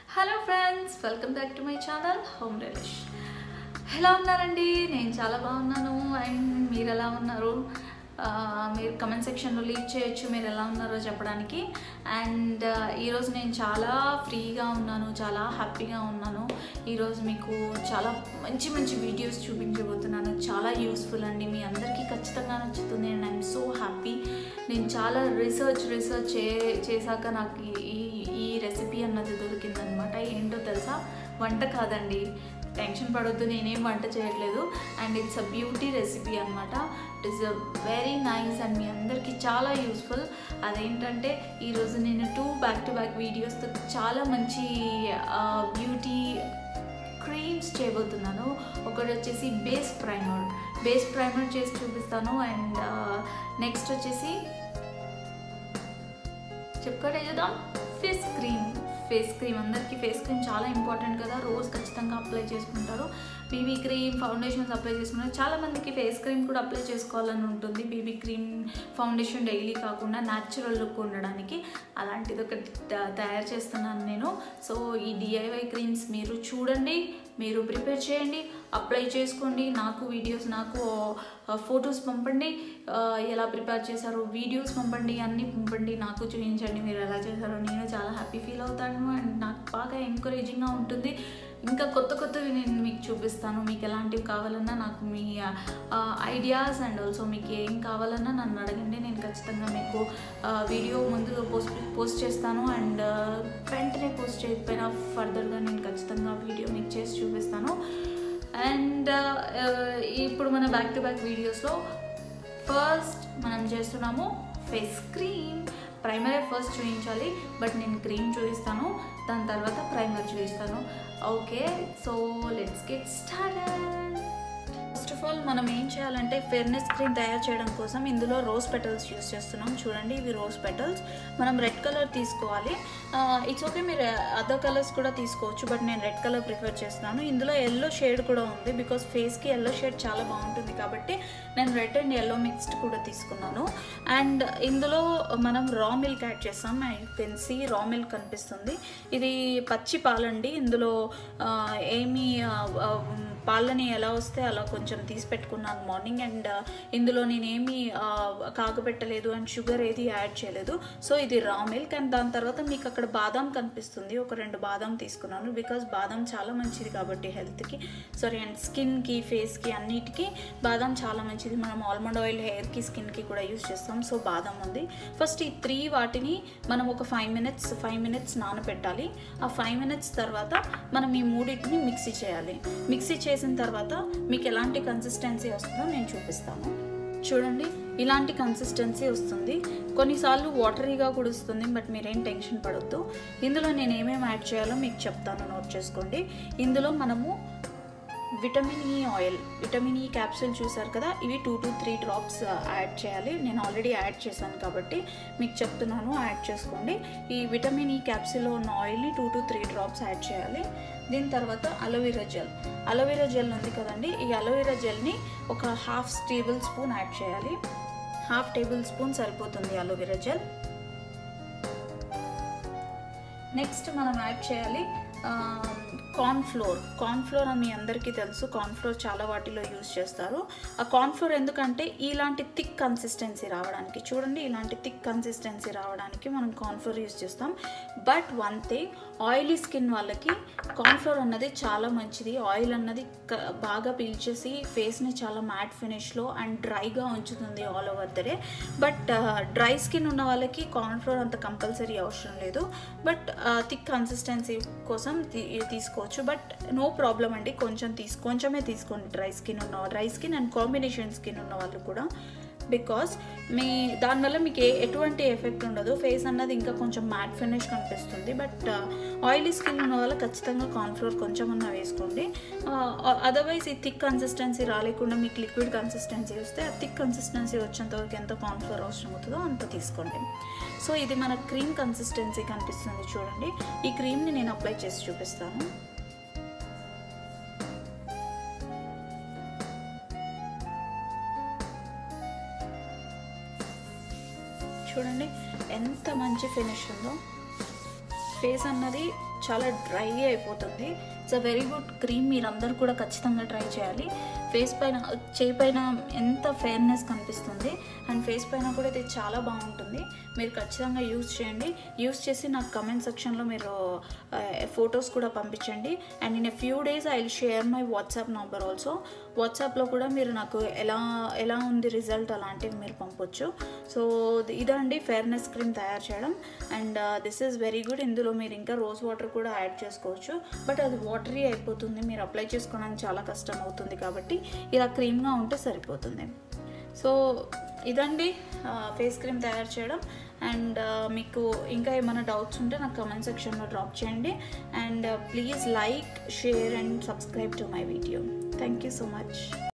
hello friends welcome back to my channel home relish ఎలా ఉన్నారండి నేను చాలా బాగున్నాను అండ్ మీరు ఎలా ఉన్నారు ఆ, మీరు కమెంట్ సెక్షన్లో లీవ్ చేయొచ్చు మీరు ఎలా ఉన్నారో చెప్పడానికి అండ్ ఈరోజు నేను చాలా ఫ్రీగా ఉన్నాను చాలా హ్యాపీగా ఉన్నాను ఈరోజు మీకు చాలా మంచి మంచి వీడియోస్ చూపించబోతున్నాను చాలా యూస్ఫుల్ అండి మీ అందరికీ ఖచ్చితంగా నచ్చుతుంది అండ్ ఐఎమ్ సో హ్యాపీ నేను చాలా రీసెర్చ్ రీసెర్చ్ చే చేశాక నాకు ఈ- ఈ ఈ రెసిపీ అన్నది దొరికిందనమాట ఏంటో తెలుసా వంట కాదండి టెన్షన్ పడొద్దు నేనేం వంట చేయట్లేదు and it's a beauty recipe అనమాట it is a very nice and మీ అందరికీ చాలా యూస్ఫుల్ అదేంటంటే ఈరోజు నేను టూ బ్యాక్ టు బ్యాక్ వీడియోస్తో చాలా మంచి బ్యూటీ క్రీమ్స్ చేయబోతున్నాను ఒకటి వచ్చేసి బేస్ ప్రైమర్ బేస్ ప్రైమర్ చేసి చూపిస్తాను అండ్ నెక్స్ట్ వచ్చేసి చెప్పుకోటే చూద్దాం ఫేస్ క్రీమ్ ఫేస్ క్రీమ్ అందరికీ ఫేస్ క్రీమ్ చాలా ఇంపార్టెంట్ కదా రోజు ఖచ్చితంగా అప్లై చేసుకుంటారు బీబీ క్రీమ్ ఫౌండేషన్స్ అప్లై చేసుకుంటారు చాలా మందికి ఫేస్ క్రీమ్ కూడా అప్లై చేసుకోవాలని ఉంటుంది బీబీ క్రీమ్ ఫౌండేషన్ డైలీ కాకుండా న్యాచురల్ లుక్ ఉండడానికి అలాంటిది ఒకటి త- తయారు చేస్తున్నాను నేను సో ఈ డిఐవై క్రీమ్స్ మీరు చూడండి మీరు ప్రిపేర్ చేయండి అప్లై చేసుకోండి నాకు వీడియోస్ నాకు ఫొటోస్ పంపండి ఆ, ఎలా ప్రిపేర్ చేశారో వీడియోస్ పంపండి అన్నీ పంపండి నాకు చూపించండి మీరు ఎలా చేశారో నేను చాలా హ్యాపీ ఫీల్ అవుతాను అండ్ నాకు బాగా ఎంకరేజింగ్గా ఉంటుంది ఇంకా కొత్త కొత్తవి నేను మీకు చూపిస్తాను మీకు ఎలాంటివి కావాలన్నా నాకు మీ ఐడియాస్ అండ్ ఆల్సో మీకు ఏం కావాలన్నా నన్ను అడగండి నేను ఖచ్చితంగా మీకు వీడియో ముందు పోస్ట్ పోస్ట్ చేస్తాను అండ్ వెంటనే పోస్ట్ చేయకపోయినా ఫర్దర్గా నేను ఖచ్చితంగా వీడియో మీకు చేసి చూపిస్తాను అండ్ ఇప్పుడు మన బ్యాక్ టు బ్యాక్ వీడియోస్లో ఫస్ట్ మనం చేస్తున్నాము ఫేస్ క్రీమ్ ప్రైమరే ఫస్ట్ చూపించాలి బట్ నేను క్రీమ్ చూపిస్తాను దాని తర్వాత ప్రైమర్ చూపిస్తాను okay so let's get started first of all మనం ఏం చేయాలంటే ఫెర్నెస్ క్రీమ్ తయారు చేయడం కోసం ఇందులో రోజ్ పెటల్స్ యూస్ చేస్తున్నాం చూడండి ఇవి రోజ్ పెటల్స్ మనం రెడ్ కలర్ తీసుకోవాలి ఇట్స్ ఓకే మీరు అదర్ కలర్స్ కూడా తీసుకోవచ్చు బట్ నేను రెడ్ కలర్ ప్రిఫర్ చేస్తున్నాను ఇందులో ఎల్లో షేడ్ కూడా ఉంది బికాస్ ఫేస్కి ఎల్లో షేడ్ చాలా బాగుంటుంది కాబట్టి నేను రెడ్ అండ్ ఎల్లో మిక్స్డ్ కూడా తీసుకున్నాను అండ్ ఇందులో మనం రా మిల్క్ యాడ్ చేస్తాం I can see raw milk కనిపిస్తుంది ఇది పచ్చి పాలండి ఇందులో ఆ, ఏమీ ఆ, ఆ, పాలని ఎలా వస్తే అలా కొంచెం తీసి పెట్టుకున్నాను మార్నింగ్ అండ్ ఇందులో నేనేమి ఆ, కాగబెట్టలేదు అండ్ షుగర్ ఏది యాడ్ చేయలేదు సో ఇది రా మిల్క్ అండ్ దాని తర్వాత మీకు అక్కడ బాదం కనిపిస్తుంది ఒక రెండు బాదం తీసుకున్నాను బికాజ్ బాదం చాలా మంచిది కాబట్టి హెల్త్కి సారీ అండ్ స్కిన్కి ఫేస్కి అన్నిటికీ బాదం చాలా మంచిది మనం ఆల్మండ్ ఆయిల్ హెయిర్కి స్కిన్కి కూడా యూస్ చేస్తాం సో బాదం ఉంది ఫస్ట్ ఈ త్రీ వాటిని మనం ఒక ఫైవ్ మినిట్స్ ఫైవ్ మినిట్స్ నానబెట్టాలి ఆ ఫైవ్ మినిట్స్ తర్వాత మనం ఈ మూడింటిని మిక్సీ చేయాలి మిక్సీ చేసిన తర్వాత మీకు ఎలాంటి కన్సిస్టెన్సీ వస్తుందో నేను చూపిస్తాను చూడండి ఇలాంటి కన్సిస్టెన్సీ వస్తుంది కొన్నిసార్లు వాటరీగా కూడా వస్తుంది బట్ మీరేం టెన్షన్ పడొద్దు ఇందులో నేను ఏమేమి యాడ్ చేయాలో మీకు చెప్తాను నోట్ చేసుకోండి ఇందులో మనము vitamin E oil vitamin E capsule చూసారు కదా ఇవి two to three drops add చేయాలి నేను ఆల్రెడీ యాడ్ చేశాను కాబట్టి మీకు చెప్తున్నాను యాడ్ చేసుకోండి ఈ విటమిన్ ఈ క్యాప్సూల్లో ఉన్న ఆయిల్ని two to three drops add చేయాలి దీని తర్వాత అలోవెరా జెల్ అలోవెరా జెల్ ఉంది కదండి ఈ అలోవెరా జెల్ని ఒక హాఫ్ టేబుల్ స్పూన్ యాడ్ చేయాలి హాఫ్ టేబుల్ స్పూన్ సరిపోతుంది అలోవెరా జెల్ నెక్స్ట్ మనం యాడ్ చేయాలి కార్న్ ఫ్లోర్ కార్న్ ఫ్లోర్ అని మీ అందరికీ తెలుసు కార్న్ ఫ్లోర్ చాలా వాటిలో యూస్ చేస్తారు ఆ కార్న్ ఫ్లోర్ ఎందుకంటే ఇలాంటి థిక్ కన్సిస్టెన్సీ రావడానికి చూడండి ఇలాంటి థిక్ కన్సిస్టెన్సీ రావడానికి మనం కార్న్ ఫ్లోర్ యూస్ చేస్తాం but one thing oily skin వాళ్ళకి కార్న్ ఫ్లోర్ అన్నది చాలా మంచిది ఆయిల్ అన్నది క- బాగా పీల్చేసి ఫేస్ని చాలా మ్యాట్ ఫినిష్లో అండ్ డ్రైగా ఉంచుతుంది all over the day but dry skin ఉన్న వాళ్ళకి కార్న్ ఫ్లోర్ అంత కంపల్సరీ అవసరం లేదు బట్ థిక్ కన్సిస్టెన్సీ కోసం తీ- తీసుకోవచ్చు బట్ నో ప్రాబ్లం అండి కొంచెం తీసు కొంచెమే తీసుకోండి డ్రై స్కిన్ ఉన్న dry skin and combination skin ఉన్న వాళ్ళు కూడా బికాస్ మీ దానివల్ల మీకు ఏ ఎటువంటి ఎఫెక్ట్ ఉండదు ఫేస్ అన్నది ఇంకా కొంచెం మ్యాట్ ఫినిష్ కనిపిస్తుంది బట్ ఆయిలీ స్కిన్ ఉన్న వాళ్ళు ఖచ్చితంగా కార్న్ఫ్లోర్ కొంచెం అన్నా వేసుకోండి అదర్వైజ్ ఈ థిక్ కన్సిస్టెన్సీ రాలేకుండా మీకు లిక్విడ్ కన్సిస్టెన్సీ వస్తే ఆ థిక్ కన్సిస్టెన్సీ వచ్చేంత వరకు ఎంత కార్న్ఫ్లోర్ అవసరం అవుతుందో అంత తీసుకోండి సో ఇది మన క్రీమ్ కన్సిస్టెన్సీ కనిపిస్తుంది చూడండి ఈ క్రీమ్ని నేను అప్లై చేసి చూపిస్తాను చూడండి ఎంత మంచి ఫినిష్ ఉందో ఫేస్ అన్నది చాలా డ్రై అయిపోతుంది it's a very good cream మీరందరూ కూడా ఖచ్చితంగా ట్రై చేయాలి ఫేస్ పైన చేయి పైన ఎంత ఫెయిర్నెస్ కనిపిస్తుంది అండ్ ఫేస్ పైన కూడా ఇది చాలా బాగుంటుంది మీరు ఖచ్చితంగా యూస్ చేయండి యూస్ చేసి నాకు కమెంట్ సెక్షన్లో మీరు ఫొటోస్ కూడా పంపించండి and in a few days I will share my WhatsApp number also వాట్సాప్లో కూడా మీరు నాకు ఎలా ఎలా ఉంది రిజల్ట్ అలాంటివి మీరు పంపొచ్చు సో ఇదండి ఫెయిర్నెస్ క్రీమ్ తయారు చేయడం and this is very good ఇందులో మీరు ఇంకా రోజ్ వాటర్ కూడా యాడ్ చేసుకోవచ్చు బట్ అది వాటరీ అయిపోతుంది మీరు అప్లై చేసుకోవడానికి చాలా కష్టం అవుతుంది కాబట్టి ఇలా క్రీమ్గా ఉంటే సరిపోతుంది సో ఇదండి ఫేస్ క్రీమ్ తయారు చేయడం అండ్ మీకు ఇంకా ఏమైనా డౌట్స్ ఉంటే నాకు కమెంట్ సెక్షన్లో డ్రాప్ చేయండి and please like share and subscribe to my video thank you so much